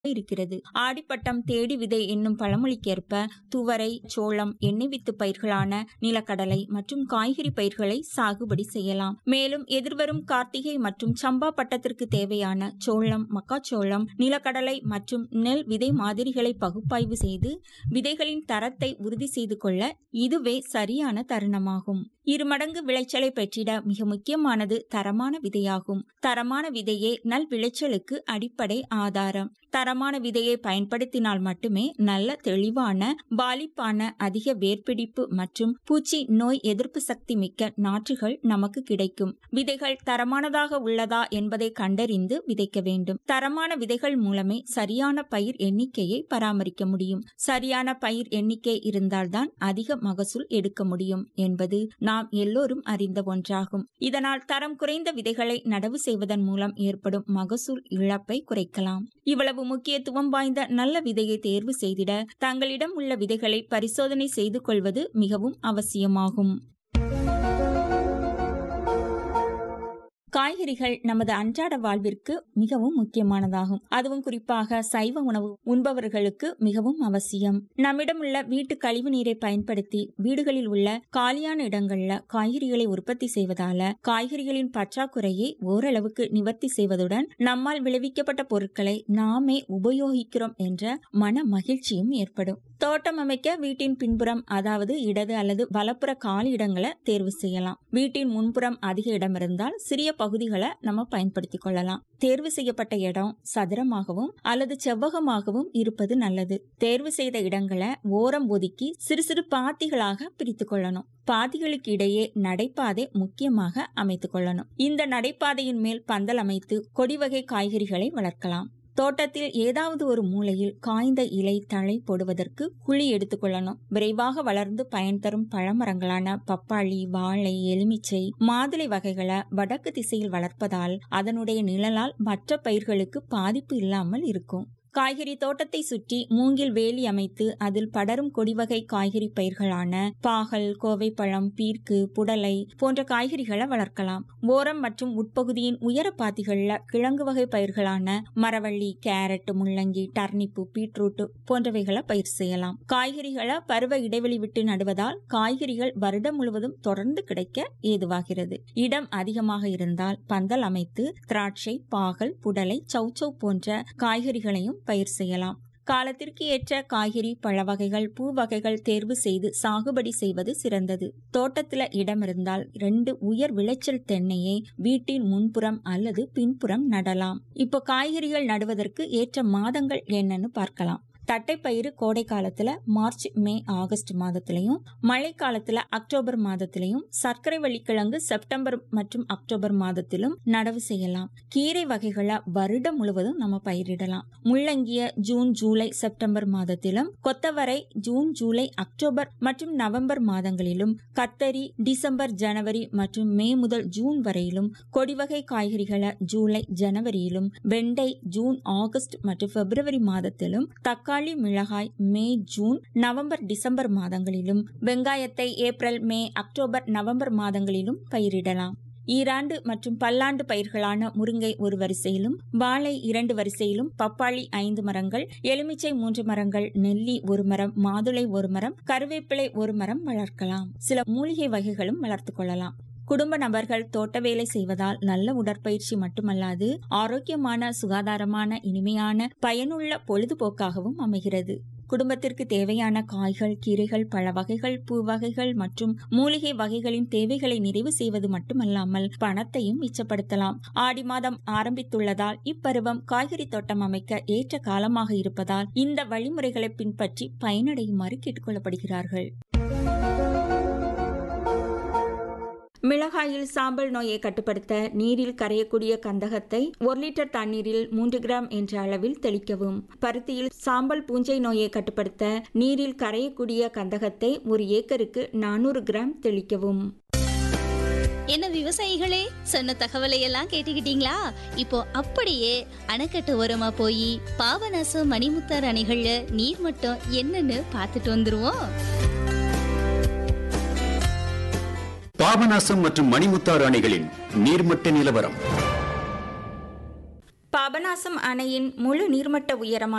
இருக்கிறது ஆடிப்பட்டம் தேடி விதை என்னும் பழமொழிக்கேற்ப துவரை சோளம் எண்ணெய் வித்து பயிர்களான நிலக்கடலை மற்றும் காய்கறி பயிர்களை சாகுபடி செய்யலாம் மேலும் எதிர்வரும் கார்த்திகை மற்றும் சம்பா பட்டத்திற்கு தேவையான சோளம் மக்காச்சோளம் நிலக்கடலை மற்றும் நெல் விதை மாதிரிகளை பகுப்பாய்வு செய்து விதைகளின் தரத்தை உறுதி செய்து கொள்ள இதுவே சரியான தருணமாகும் இருமடங்கு விளைச்சலை பெற்றிட மிக முக்கியமானது தரமான விதையாகும் தரமான விதையே நல் விளைச்சலுக்கு அடிப்படை ஆதாரம் தரமான விதையை பயன்படுத்தினால் மட்டுமே நல்ல தெளிவான பாலிப்பான அதிக வேர்பிடிப்பு மற்றும் பூச்சி நோய் எதிர்ப்பு சக்தி மிக்க நாற்றுகள் நமக்கு கிடைக்கும் விதைகள் தரமானதாக உள்ளதா என்பதை கண்டறிந்து விதைக்க வேண்டும் தரமான விதைகள் மூலமே சரியான பயிர் எண்ணிக்கையை பராமரிக்க முடியும் சரியான பயிர் எண்ணிக்கை இருந்தால்தான் அதிக மகசூல் எடுக்க முடியும் என்பது நாம் எல்லோரும் அறிந்த ஒன்றாகும் இதனால் தரம் குறைந்த விதைகளை நடவு செய்வதன் மூலம் ஏற்படும் மகசூல் இழப்பை குறைக்கலாம் இவ்வளவு முக்கியத்துவம் வாய்ந்த நல்ல விதையை தேர்வு செய்திட தங்களிடம் உள்ள விதைகளை பரிசோதனை செய்து கொள்வது மிகவும் அவசியமாகும் காய்கறிகள் நமது அன்றாட வாழ்விற்கு மிகவும் முக்கியமானதாகும் அதுவும் குறிப்பாக சைவ உணவு உண்பவர்களுக்கு மிகவும் அவசியம் நம்மிடம் உள்ள வீட்டு கழிவு நீரை பயன்படுத்தி வீடுகளில் உள்ள காலியான இடங்கள்ல காய்கறிகளை உற்பத்தி செய்வதால காய்கறிகளின் பற்றாக்குறையை ஓரளவுக்கு நிவர்த்தி செய்வதுடன் நம்மால் விளைவிக்கப்பட்ட பொருட்களை நாமே உபயோகிக்கிறோம் என்ற மன மகிழ்ச்சியும் ஏற்படும் தோட்டம் அமைக்க வீட்டின் பின்புறம் அதாவது இடது அல்லது வலப்புற காலி இடங்களை தேர்வு செய்யலாம் வீட்டின் முன்புறம் அதிக இடம் இருந்தால் சிறிய பகுதிகளை நம்ம பயன்படுத்திக் கொள்ளலாம் தேர்வு செய்யப்பட்ட இடம் சதுரமாகவும் அல்லது செவ்வகமாகவும் இருப்பது நல்லது தேர்வு செய்த இடங்களை ஓரம் ஒதுக்கி சிறு சிறு பாத்திகளாக பிரித்து கொள்ளணும் பாதிகளுக்கு இடையே நடைபாதை முக்கியமாக அமைத்துக் கொள்ளணும் இந்த நடைபாதையின் மேல் பந்தல் அமைத்து கொடி வகை காய்கறிகளை வளர்க்கலாம் தோட்டத்தில் ஏதாவது ஒரு மூலையில் காய்ந்த இலை தழை போடுவதற்கு குழி எடுத்துக்கொள்ளணும் விரைவாக வளர்ந்து பயன் தரும் பழமரங்களான பப்பாளி வாழை எலுமிச்சை மாதுளை வகைகளை வடக்கு திசையில் வளர்ப்பதால் அதனுடைய நிழலால் மற்ற பயிர்களுக்கு பாதிப்பு இல்லாமல் இருக்கும் காய்கறி தோட்டத்தை சுற்றி மூங்கில் வேலி அமைத்து அதில் படரும் கொடிவகை காய்கறி பயிர்களான பாகல் கோவைப்பழம் பீர்க்கு புடலை போன்ற காய்கறிகளை வளர்க்கலாம் ஓரம் மற்றும் உட்பகுதியின் உயர பாத்திகள்ல கிழங்கு வகை பயிர்களான மரவள்ளி கேரட் முள்ளங்கி டர்னிப்பு பீட்ரூட் போன்றவைகளை பயிர் செய்யலாம் காய்கறிகளை பருவ இடைவெளி விட்டு நடுவதால் காய்கறிகள் வருடம் முழுவதும் தொடர்ந்து கிடைக்க ஏதுவாகிறது இடம் அதிகமாக இருந்தால் பந்தல் அமைத்து திராட்சை பாகல் புடலை சௌச்சௌ போன்ற காய்கறிகளையும் பயிர் செய்யலாம் காலத்திற்கு ஏற்ற காய்கறி பழ வகைகள் பூ வகைகள் தேர்வு செய்து சாகுபடி செய்வது சிறந்தது தோட்டத்துல இடம் இருந்தால் ரெண்டு உயர் விளைச்சல் தென்னையை வீட்டின் முன்புறம் அல்லது பின்புறம் நடலாம் இப்போ காய்கறிகள் நடுவதற்கு ஏற்ற மாதங்கள் என்னன்னு பார்க்கலாம் தட்டைப்பயிறு கோடை காலத்துல மார்ச் மே ஆகஸ்ட் மாதத்திலையும் மழை காலத்துல அக்டோபர் மாதத்திலையும் சர்க்கரை வள்ளிக்கிழங்கு செப்டம்பர் மற்றும் அக்டோபர் மாதத்திலும் நடவு செய்யலாம் கீரை வகைகளை வருடம் முழுவதும் நம்ம பயிரிடலாம் முள்ளங்கிய ஜூன் ஜூலை செப்டம்பர் மாதத்திலும் கொத்தவரை ஜூன் ஜூலை அக்டோபர் மற்றும் நவம்பர் மாதங்களிலும் கத்தரி டிசம்பர் ஜனவரி மற்றும் மே முதல் ஜூன் வரையிலும் கொடிவகை காய்கறிகளை ஜூலை ஜனவரியிலும் வெண்டை ஜூன் ஆகஸ்ட் மற்றும் பிப்ரவரி மாதத்திலும் தக்காளி தக்காளி மிளகாய் மே ஜூன் நவம்பர் டிசம்பர் மாதங்களிலும் வெங்காயத்தை ஏப்ரல் மே அக்டோபர் நவம்பர் மாதங்களிலும் பயிரிடலாம் ஈராண்டு மற்றும் பல்லாண்டு பயிர்களான முருங்கை ஒரு வரிசையிலும் வாழை இரண்டு வரிசையிலும் பப்பாளி ஐந்து மரங்கள் எலுமிச்சை மூன்று மரங்கள் நெல்லி ஒரு மரம் மாதுளை ஒரு மரம் கருவேப்பிலை ஒரு மரம் வளர்க்கலாம் சில மூலிகை வகைகளும் வளர்த்து கொள்ளலாம் குடும்ப நபர்கள் தோட்ட வேலை செய்வதால் நல்ல உடற்பயிற்சி மட்டுமல்லாது ஆரோக்கியமான சுகாதாரமான இனிமையான பயனுள்ள பொழுதுபோக்காகவும் அமைகிறது குடும்பத்திற்கு தேவையான காய்கள் கீரைகள் பழ வகைகள் பூ வகைகள் மற்றும் மூலிகை வகைகளின் தேவைகளை நிறைவு செய்வது மட்டுமல்லாமல் பணத்தையும் மிச்சப்படுத்தலாம் ஆடி மாதம் ஆரம்பித்துள்ளதால் இப்பருவம் காய்கறி தோட்டம் அமைக்க ஏற்ற காலமாக இருப்பதால் இந்த வழிமுறைகளை பின்பற்றி பயனடையுமாறு கேட்டுக்கொள்ளப்படுகிறார்கள் மிளகாயில் சாம்பல் நோயை கட்டுப்படுத்த நீரில் கரையக்கூடிய கந்தகத்தை ஒரு லிட்டர் தண்ணீரில் மூன்று கிராம் என்ற அளவில் தெளிக்கவும் பருத்தியில் சாம்பல் பூஞ்சை நோயை கட்டுப்படுத்த நீரில் கரையக்கூடிய கந்தகத்தை ஒரு ஏக்கருக்கு நானூறு கிராம் தெளிக்கவும் என்ன விவசாயிகளே சொன்ன தகவலை எல்லாம் கேட்டுக்கிட்டீங்களா இப்போ அப்படியே அணைக்கட்டு ஓரமா போய் பாபநாசம் மணிமுத்தார் அணைகள்ல நீர் மட்டம் என்னன்னு பார்த்துட்டு வந்துருவோம் பாபநாசம் மற்றும் மணிமுத்தாறு அணைகளின் நீர்மட்ட நிலவரம் பாபநாசம் அணையின் முழு நீர்மட்ட உயரமான